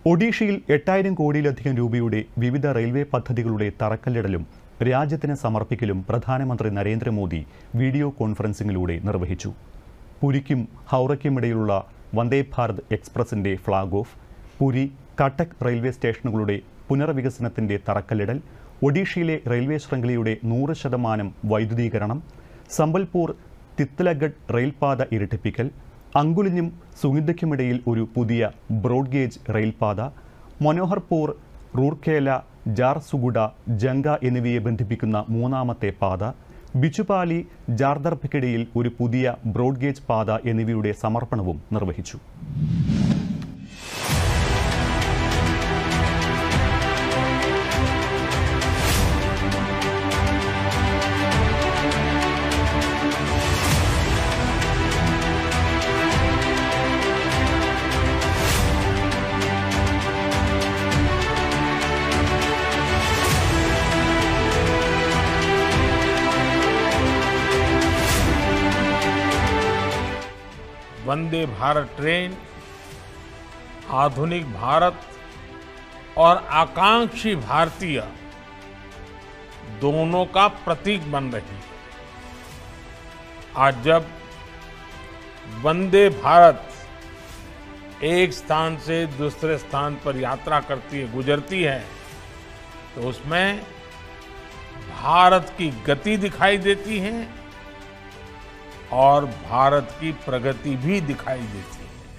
ഒഡീഷയിൽ എട്ടായിരം കോടിയിലധികം രൂപയുടെ വിവിധ റെയിൽവേ പദ്ധതികളുടെ തറക്കല്ലിടലും രാജ്യത്തിന് സമർപ്പിക്കലും പ്രധാനമന്ത്രി നരേന്ദ്രമോദി വീഡിയോ കോൺഫറൻസിംഗിലൂടെ നിർവഹിച്ചു പുരിക്കും ഹൗറയ്ക്കുമിടയിലുള്ള വന്ദേ ഭാരത് എക്സ്പ്രസിന്റെ flag off Puri Cuttack railway സ്റ്റേഷനുകളുടെ പുനർവികസനത്തിന്റെ തറക്കല്ലിടൽ ഒഡീഷയിലെ റെയിൽവേ ശൃംഖലയുടെ നൂറ് ശതമാനം വൈദ്യുതീകരണം സംബൽപൂർ തിത്ലഗഡ് റെയിൽപാത ഇരട്ടിപ്പിക്കൽ അങ്കുലിഞ്ഞും സുഗിതയ്ക്കുമിടയിൽ ഒരു പുതിയ ബ്രോഡ് ഗേജ് റെയിൽപാത മനോഹർപൂർ റൂർക്കേല ജാർസുഗുഡ ജംഗ എന്നിവയെ ബന്ധിപ്പിക്കുന്ന മൂന്നാമത്തെ പാത ബിച്ചുപാലി ജാർദർഭയ്ക്കിടയിൽ ഒരു പുതിയ ബ്രോഡ് ഗേജ് പാത എന്നിവയുടെ സമർപ്പണവും നിർവഹിച്ചു वंदे भारत ट्रेन आधुनिक भारत और आकांक्षी भारतीय दोनों का प्रतीक बन रही है आज जब वंदे भारत एक स्थान से दूसरे स्थान पर यात्रा करती है गुजरती है तो उसमें भारत की गति दिखाई देती है और भारत की प्रगति भी दिखाई देती है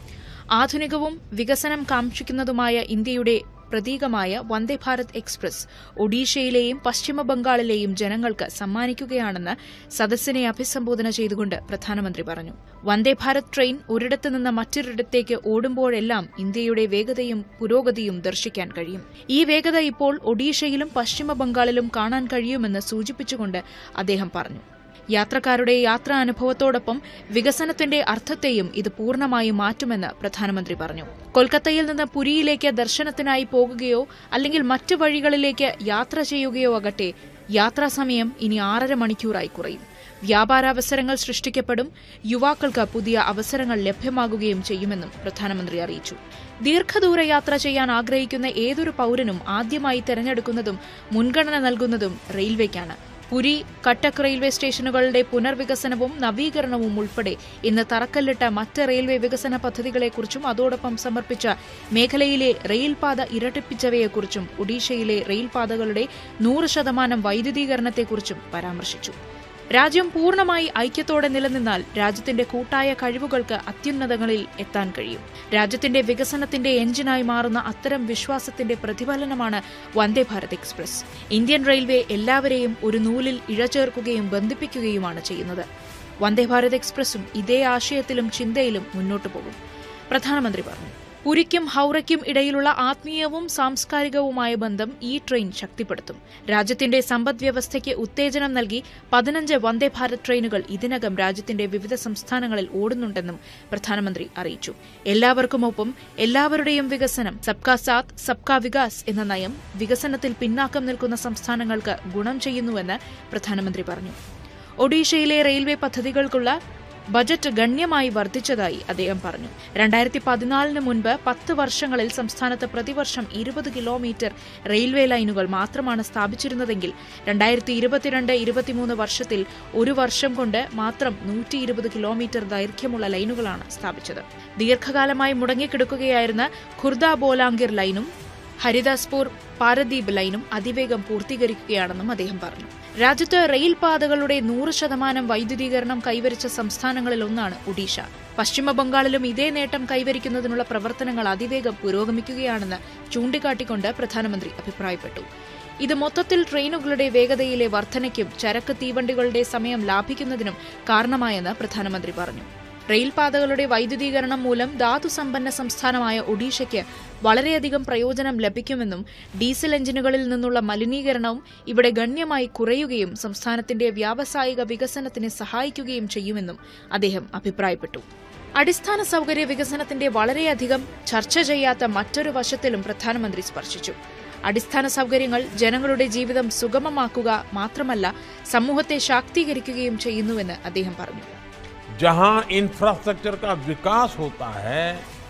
ആധുനികവും വികസനം കാക്ഷിക്കുന്നതുമായ ഇന്ത്യയുടെ പ്രതീകമായ വന്ദേ ഭാരത് എക്സ്പ്രസ് ഒഡീഷയിലെയും പശ്ചിമ ബംഗാളിലെയും ജനങ്ങൾക്ക് സമ്മാനിക്കുകയാണെന്ന് സദസ്സിനെ അഭിസംബോധന ചെയ്തുകൊണ്ട് പ്രധാനമന്ത്രി പറഞ്ഞു വന്ദേ ഭാരത് ട്രെയിൻ ഒരിടത്തു നിന്ന് മറ്റൊരിടത്തേക്ക് ഓടുമ്പോഴെല്ലാം ഇന്ത്യയുടെ വേഗതയും പുരോഗതിയും ദർശിക്കാൻ കഴിയും ഈ വേഗത ഇപ്പോൾ ഒഡീഷയിലും പശ്ചിമ ബംഗാളിലും കാണാൻ കഴിയുമെന്ന് സൂചിപ്പിച്ചുകൊണ്ട് അദ്ദേഹം പറഞ്ഞു യാത്രക്കാരുടെ യാത്രാ അനുഭവത്തോടൊപ്പം വികസനത്തിന്റെ അർത്ഥത്തെയും ഇത് പൂർണ്ണമായും മാറ്റുമെന്ന് പ്രധാനമന്ത്രി പറഞ്ഞു കൊൽക്കത്തയിൽ നിന്ന് പുരിയിലേക്ക് ദർശനത്തിനായി പോകുകയോ അല്ലെങ്കിൽ മറ്റു വഴികളിലേക്ക് യാത്ര ചെയ്യുകയോ ആകട്ടെ യാത്രാസമയം ഇനി ആറര മണിക്കൂറായി കുറയും വ്യാപാരാവസരങ്ങൾ സൃഷ്ടിക്കപ്പെടും യുവാക്കൾക്ക് പുതിയ അവസരങ്ങൾ ലഭ്യമാകുകയും ചെയ്യുമെന്നും പ്രധാനമന്ത്രി അറിയിച്ചു ദീർഘദൂര യാത്ര ചെയ്യാൻ ആഗ്രഹിക്കുന്ന ഏതൊരു പൌരനും ആദ്യമായി തെരഞ്ഞെടുക്കുന്നതും മുൻഗണന നൽകുന്നതും റെയിൽവേക്കാണ് പുരി കട്ടക് റെയിൽവേ സ്റ്റേഷനുകളുടെ പുനർവികസനവും നവീകരണവും ഉൾപ്പെടെ ഇന്ന് തറക്കല്ലിട്ട മറ്റ് റെയിൽവേ വികസന പദ്ധതികളെക്കുറിച്ചും അതോടൊപ്പം സമർപ്പിച്ച മേഖലയിലെ റെയിൽപാത ഇരട്ടിപ്പിച്ചവയെക്കുറിച്ചും ഒഡീഷയിലെ റെയിൽപാതകളുടെ നൂറ് ശതമാനം വൈദ്യുതീകരണത്തെക്കുറിച്ചും പരാമർശിച്ചു രാജ്യം പൂർണ്ണമായി ഐക്യത്തോടെ നിലനിന്നാൽ രാജ്യത്തിന്റെ കൂട്ടായ കഴിവുകൾക്ക് അത്യുന്നതങ്ങളിൽ എത്താൻ കഴിയും രാജ്യത്തിന്റെ വികസനത്തിന്റെ എഞ്ചിനായി മാറുന്ന അത്തരം വിശ്വാസത്തിന്റെ പ്രതിഫലനമാണ് Vande Bharat Express Indian railway എല്ലാവരെയും ഒരു നൂലിൽ ഇഴചേർക്കുകയും ബന്ധിപ്പിക്കുകയുമാണ് ചെയ്യുന്നത് വന്ദേ ഭാരത് എക്സ്പ്രസും ഇതേ ആശയത്തിലും ചിന്തയിലും മുന്നോട്ടു പോകും പ്രധാനമന്ത്രി പറഞ്ഞു പുരിക്കും ഹൌറയ്ക്കും ഇടയിലുള്ള ആത്മീയവും സാംസ്കാരികവുമായ ബന്ധം ഈ ട്രെയിൻ ശക്തിപ്പെടുത്തും രാജ്യത്തിന്റെ സമ്പദ് വ്യവസ്ഥയ്ക്ക് ഉത്തേജനം നൽകി പതിനഞ്ച് വന്ദേ ഭാരത് ട്രെയിനുകൾ ഇതിനകം രാജ്യത്തിന്റെ വിവിധ സംസ്ഥാനങ്ങളിൽ ഓടുന്നുണ്ടെന്നും പ്രധാനമന്ത്രി അറിയിച്ചു എല്ലാവർക്കുമൊപ്പം എല്ലാവരുടെയും വികസനം സബ്കാ സാത്ത് സബ്കാ വികാസ് എന്ന നയം വികസനത്തിൽ പിന്നാക്കം നിൽക്കുന്ന സംസ്ഥാനങ്ങൾക്ക് ഗുണം ചെയ്യുന്നുവെന്ന് പ്രധാനമന്ത്രി പറഞ്ഞു ഒഡീഷയിലെ റെയിൽവേ പദ്ധതികൾക്കുള്ള ബജറ്റ് ഗണ്യമായി വർദ്ധിച്ചതായി അദ്ദേഹം പറഞ്ഞു രണ്ടായിരത്തി പതിനാലിന് മുൻപ് പത്ത് വർഷങ്ങളിൽ സംസ്ഥാനത്ത് പ്രതിവർഷം ഇരുപത് കിലോമീറ്റർ റെയിൽവേ ലൈനുകൾ മാത്രമാണ് സ്ഥാപിച്ചിരുന്നതെങ്കിൽ രണ്ടായിരത്തി ഇരുപത്തിരണ്ട് ഇരുപത്തിമൂന്ന് വർഷത്തിൽ ഒരു വർഷം കൊണ്ട് മാത്രം നൂറ്റി ഇരുപത് കിലോമീറ്റർ ദൈർഘ്യമുള്ള ലൈനുകളാണ് സ്ഥാപിച്ചത് ദീർഘകാലമായി മുടങ്ങിക്കിടക്കുകയായിരുന്ന ഖുർദ ബോലാംഗിർ ലൈനും ഹരിദാസ്പൂർ പാരദീപ് ലൈനും അതിവേഗം പൂർത്തീകരിക്കുകയാണെന്നും അദ്ദേഹം പറഞ്ഞു രാജ്യത്ത് റെയിൽ പാതകളുടെ നൂറ് ശതമാനം വൈദ്യുതീകരണം കൈവരിച്ച സംസ്ഥാനങ്ങളിൽ ഒന്നാണ് ഒഡീഷ പശ്ചിമ ബംഗാളിലും ഇതേ നേട്ടം കൈവരിക്കുന്നതിനുള്ള പ്രവർത്തനങ്ങൾ അതിവേഗം പുരോഗമിക്കുകയാണെന്ന് ചൂണ്ടിക്കാട്ടിക്കൊണ്ട് പ്രധാനമന്ത്രി അഭിപ്രായപ്പെട്ടു ഇത് മൊത്തത്തിൽ ട്രെയിനുകളുടെ വേഗതയിലെ വർധനയ്ക്കും ചരക്ക് തീവണ്ടികളുടെ സമയം ലാഭിക്കുന്നതിനും കാരണമായെന്ന് പ്രധാനമന്ത്രി പറഞ്ഞു റെയിൽപാതകളുടെ വൈദ്യുതീകരണം മൂലം ധാതുസമ്പന്ന സംസ്ഥാനമായ ഒഡീഷയ്ക്ക് വളരെയധികം പ്രയോജനം ലഭിക്കുമെന്നും ഡീസൽ എഞ്ചിനുകളിൽ നിന്നുള്ള മലിനീകരണവും ഇവിടെ ഗണ്യമായി കുറയുകയും സംസ്ഥാനത്തിന്റെ വ്യാവസായിക വികസനത്തിന് സഹായിക്കുകയും ചെയ്യുമെന്നും അദ്ദേഹം അഭിപ്രായപ്പെട്ടു അടിസ്ഥാന സൗകര്യ വികസനത്തിന്റെ വളരെയധികം ചർച്ച ചെയ്യാത്ത മറ്റൊരു വശത്തിലും പ്രധാനമന്ത്രി സ്പർശിച്ചു അടിസ്ഥാന സൗകര്യങ്ങൾ ജനങ്ങളുടെ ജീവിതം സുഗമമാക്കുക മാത്രമല്ല സമൂഹത്തെ ശാക്തീകരിക്കുകയും ചെയ്യുന്നുവെന്ന് അദ്ദേഹം പറഞ്ഞു जहां इंफ्रास्ट्रक्चर का विकास होता है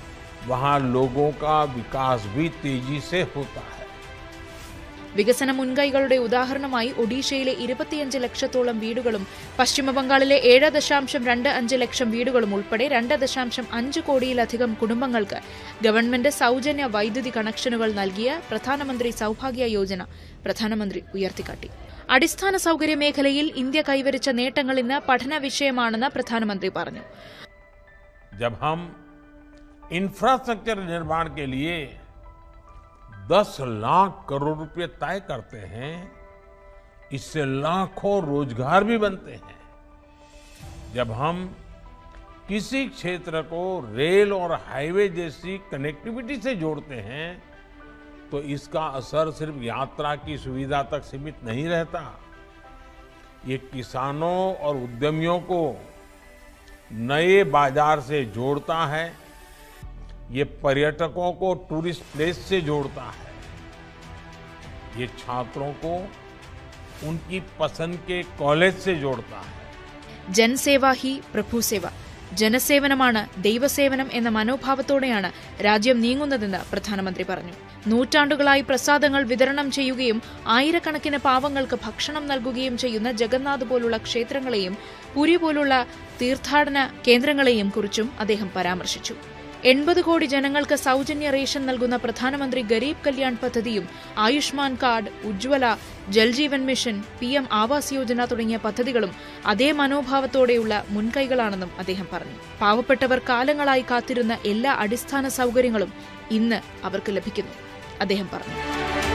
वहां लोगों का विकास भी तेजी से होता है വികസന മുൻകൈകളുടെ ഉദാഹരണമായി ഒഡീഷയിലെ ഇരുപത്തിയഞ്ച് ലക്ഷത്തോളം വീടുകളും പശ്ചിമബംഗാളിലെ ഏഴ് ദശാംശം രണ്ട് അഞ്ച് ലക്ഷം വീടുകളും ഉൾപ്പെടെ രണ്ട് ദശാംശം അഞ്ച് കോടിയിലധികം കുടുംബങ്ങൾക്ക് ഗവൺമെന്റ് സൗജന്യ വൈദ്യുതി കണക്ഷനുകൾ നൽകിയ പ്രധാനമന്ത്രി സൌഭാഗ്യ യോജന പ്രധാനമന്ത്രി ഉയർത്തിക്കാട്ടി അടിസ്ഥാന സൌകര്യ മേഖലയിൽ ഇന്ത്യ കൈവരിച്ച നേട്ടങ്ങൾ ഇന്ന് പഠന വിഷയമാണെന്ന് പ്രധാനമന്ത്രി പറഞ്ഞു जब हम इंफ्रास्ट्रक्चर निर्माण के लिए 10 लाख करोड़ रुपए तय करते हैं इससे लाखों रोजगार भी बनते हैं जब हम किसी क्षेत्र को रेल और हाईवे जैसी कनेक्टिविटी से जोड़ते हैं तो इसका असर सिर्फ यात्रा की सुविधा तक सीमित नहीं रहता ये किसानों और उद्यमियों को नए बाजार से जोड़ता है ये पर्यटकों को टूरिस्ट प्लेस से जोड़ता है ये छात्रों को उनकी पसंद के कॉलेज से जोड़ता है ജൻസേവ ഹി പ്രഭുസേവ ജനസേവനമാണ് ദൈവസേവനം എന്ന മനോഭാവത്തോടെയാണ് രാജ്യം നീങ്ങുന്നതെന്ന് പ്രധാനമന്ത്രി പറഞ്ഞു നൂറ്റാണ്ടുകളായി പ്രസാദങ്ങൾ വിതരണം ചെയ്യുകയും ആയിരക്കണക്കിന് പാവങ്ങൾക്ക് ഭക്ഷണം നൽകുകയും ചെയ്യുന്ന ജഗന്നാഥ് പോലുള്ള ക്ഷേത്രങ്ങളെയും പുരി പോലുള്ള തീർത്ഥാടന കേന്ദ്രങ്ങളെയും കുറിച്ചും അദ്ദേഹം പരാമർശിച്ചു എൺപത് കോടി ജനങ്ങൾക്ക് സൗജന്യ റേഷൻ നൽകുന്ന പ്രധാനമന്ത്രി ഗരീബ് കല്യാൺ പദ്ധതിയും Ayushman card Ujjwala Jal Jeevan mission P M Awas Yojana തുടങ്ങിയ പദ്ധതികളും അതേ മനോഭാവത്തോടെയുള്ള മുൻകൈകളാണെന്നും അദ്ദേഹം പറഞ്ഞു പാവപ്പെട്ടവർ കാലങ്ങളായി കാത്തിരുന്ന എല്ലാ അടിസ്ഥാന സൗകര്യങ്ങളും ഇന്ന് അവർക്ക് ലഭിക്കുന്നു അദ്ദേഹം പറഞ്ഞു